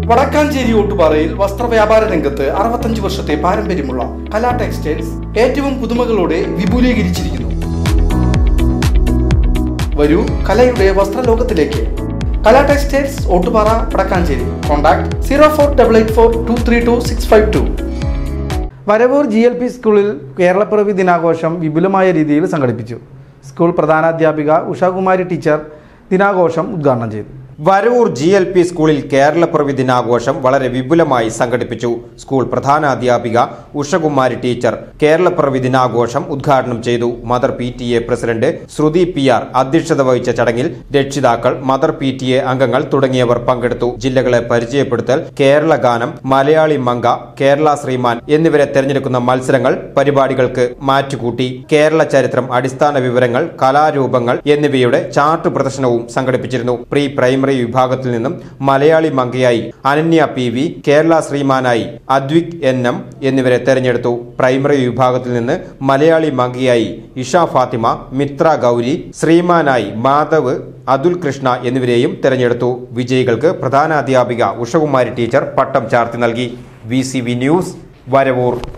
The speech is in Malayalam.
വടക്കാഞ്ചേരി ഓട്ടുപാറയിൽ വസ്ത്രവ്യാപാര രംഗത്ത് അറുപത്തഞ്ച് വർഷത്തെ പാരമ്പര്യമുള്ള കലാ ടെക്സ്റ്റൈൽസ് ഏറ്റവും പുതുമകളോടെ വിപുലീകരിച്ചിരിക്കുന്നു വരൂ കലയുടെ വസ്ത്രലോകത്തിലേക്ക് Kala textiles Ottupara Vadakkanchery contact zero four double eight four two three two six five two Varavoor G L P സ്കൂളിൽ കേരളപ്പിറവി ദിനാഘോഷം വിപുലമായ രീതിയിൽ സംഘടിപ്പിച്ചു സ്കൂൾ പ്രധാനാധ്യാപിക ഉഷാകുമാരി ടീച്ചർ ദിനാഘോഷം ഉദ്ഘാടനം ചെയ്തു വരവൂർ ജി എൽ പി സ്കൂളിൽ കേരളപ്പിറവി ദിനാഘോഷം വളരെ വിപുലമായി സംഘടിപ്പിച്ചു സ്കൂൾ പ്രധാനാധ്യാപിക ഉഷകുമാരി ടീച്ചർ കേരളപ്പിറവി ദിനാഘോഷം ഉദ്ഘാടനം ചെയ്തു mother P T A president Shruthi P R അധ്യക്ഷത വഹിച്ച ചടങ്ങിൽ രക്ഷിതാക്കൾ മദർ പി ടി എ അംഗങ്ങൾ തുടങ്ങിയവർ പങ്കെടുത്തു ജില്ലകളെ പരിചയപ്പെടുത്തൽ കേരള ഗാനം മലയാളി മങ്ക കേരള ശ്രീമാൻ എന്നിവരെ തെരഞ്ഞെടുക്കുന്ന മത്സരങ്ങൾ പരിപാടികൾക്ക് മാറ്റുകൂട്ടി കേരള ചരിത്രം അടിസ്ഥാന വിവരങ്ങൾ കലാരൂപങ്ങൾ എന്നിവയുടെ ചാർട്ട് പ്രദർശനവും സംഘടിപ്പിച്ചിരുന്നു പ്രീ പ്രൈമറി വിഭാഗത്തിൽ നിന്നും മലയാളി മങ്കയായി അനന്യ പി വി കേരള ശ്രീമാനായി അദ്വിക് എൻ എം എന്നിവരെ തെരഞ്ഞെടുത്തു പ്രൈമറി വിഭാഗത്തിൽ നിന്ന് മലയാളി മങ്കയായി ഇഷ ഫാത്തിമ മിത്ര ഗൗരി ശ്രീമാനായി മാധവ് അതുൽ കൃഷ്ണ എന്നിവരെയും തെരഞ്ഞെടുത്തു വിജയികൾക്ക് പ്രധാനാധ്യാപിക ഉഷകുമാരി ടീച്ചർ പട്ടം ചാർത്തി നൽകി വി ന്യൂസ് വരവൂർ